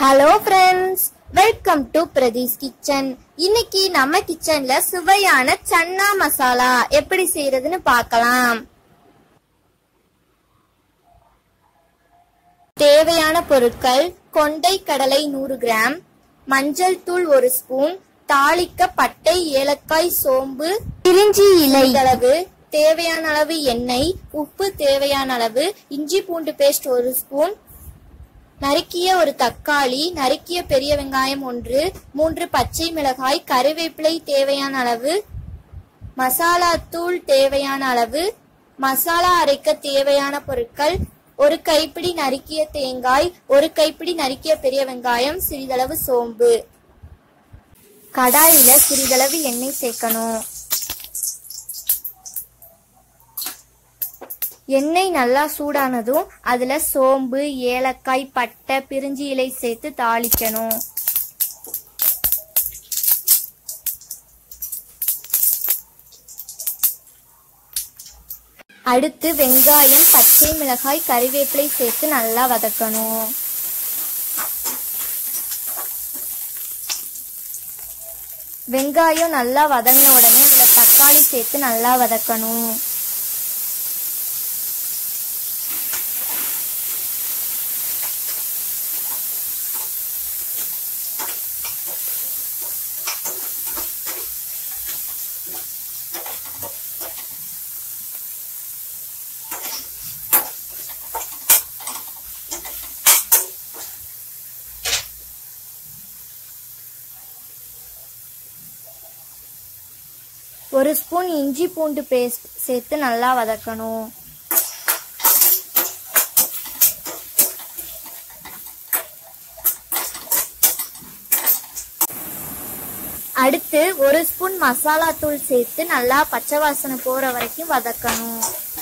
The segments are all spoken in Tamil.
hello friends welcome to Pradeesh kitchen இன்னைக்கு நம்ம கிச்சன்ல சுவையான சன்னா மசாலா எப்படி செய்யறதுன்னு பார்க்கலாம் தேவையான பொருட்கள் கொண்டை கடலை நூறு கிராம் மஞ்சள் தூள் ஒரு ஸ்பூன் தாளிக்க பட்டை ஏலக்காய் சோம்பு பிரிஞ்சி இலை அளவு தேவையான அளவு எண்ணெய் உப்பு தேவையான அளவு இஞ்சி பூண்டு பேஸ்ட் ஒரு ஸ்பூன் நறுக்கிய ஒரு தக்காளி நறுக்கிய பெரிய வெங்காயம் ஒன்று மூன்று பச்சை மிளகாய் கறிவேப்பிலை தேவையான அளவு மசாலா தூள் தேவையான அளவு மசாலா அரைக்க தேவையான பொருட்கள் ஒரு கைப்பிடி நறுக்கிய தேங்காய் ஒரு கைப்பிடி நறுக்கிய பெரிய வெங்காயம் சிறிதளவு சோம்பு கடாயில சிறிதளவு எண்ணெய் சேர்க்கணும் எண்ணெய் நல்லா சூடானதும் அதுல சோம்பு ஏலக்காய் பட்டை பிரிஞ்சி இலை சேர்த்து தாளிக்கணும் அடுத்து வெங்காயம் பச்சை மிளகாய் கறிவேப்பிலை சேர்த்து நல்லா வதக்கணும் வெங்காயம் நல்லா வதங்கின உடனே இதுல தக்காளி சேர்த்து நல்லா வதக்கணும் ஒரு ஸ்பூன் இஞ்சி பூண்டு பேஸ்ட் சேர்த்து நல்லா வதக்கணும் அடுத்து ஒரு ஸ்பூன் மசாலா தூள் சேர்த்து நல்லா பச்சை வாசனை போற வரைக்கும் வதக்கணும்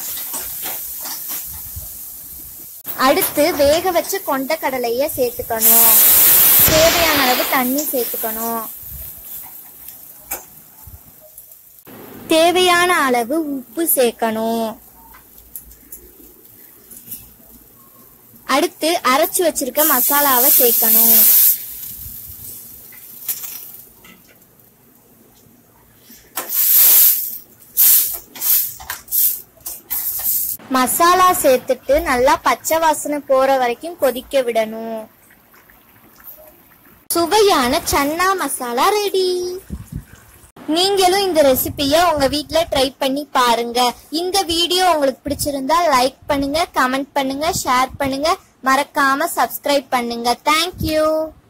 அடுத்து வேக வச்ச கொண்ட கடலைய சேர்த்துக்கணும் தேவையான அளவு தண்ணி சேர்த்துக்கணும் தேவையான அளவு உப்பு சேர்க்கணும் அடுத்து அரைச்சு வச்சிருக்க மசாலாவை சேர்க்கணும் மசாலா சேர்த்துட்டு நல்லா பச்சை வாசனை போற வரைக்கும் கொதிக்க விடணும் சுவையான சன்னா மசாலா ரெடி நீங்களும் இந்த ரெசிபிய உங்க வீட்ல ட்ரை பண்ணி பாருங்க இந்த வீடியோ உங்களுக்கு பிடிச்சிருந்தா லைக் பண்ணுங்க கமெண்ட் பண்ணுங்க ஷேர் பண்ணுங்க மறக்காம சப்ஸ்கிரைப் பண்ணுங்க தேங்க்யூ